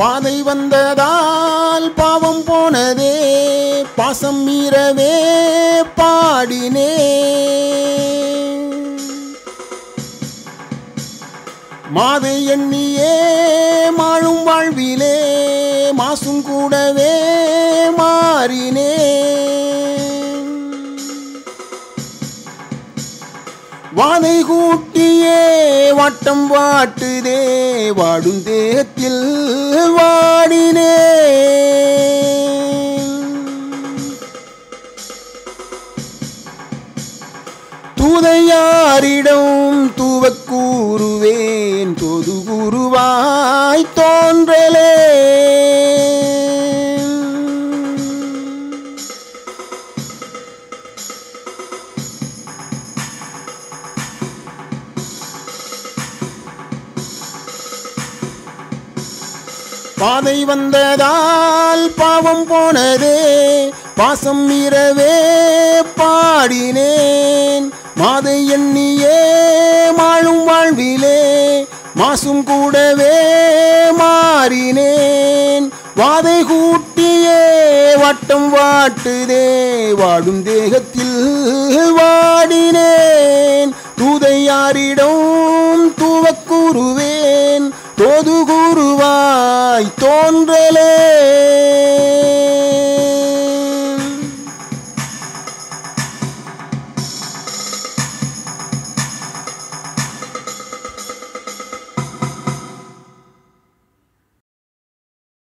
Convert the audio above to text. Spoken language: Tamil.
பாதை வந்ததால் பாவம் போனதே பாசம் மீறவே பாடினே மாதை எண்ணியே மாழும் வாழ்விலே மாசும் கூடவே மாறினே வாதை கூட்டியே வட்டம் வாட்டுதே வாடும் தேகத்தில் வாடினே தூதையாரிடம் தூவக் கூறுவேன் தொது குருவாய் தோன்றலே பாதை வந்ததால் பாவம் போனதே பாசம் மீறவே பாடினேன் மாதை எண்ணியே மாழும் வாழ்விலே மாசும் கூடவே மாறினேன் வாதை கூட்டியே வட்டம் வாட்டுதே வாடும் தேகத்தில் வாடினேன் தூதையாரிடம் தூவக் கூறுவேன் தோது கூறுவாய் தோன்றலே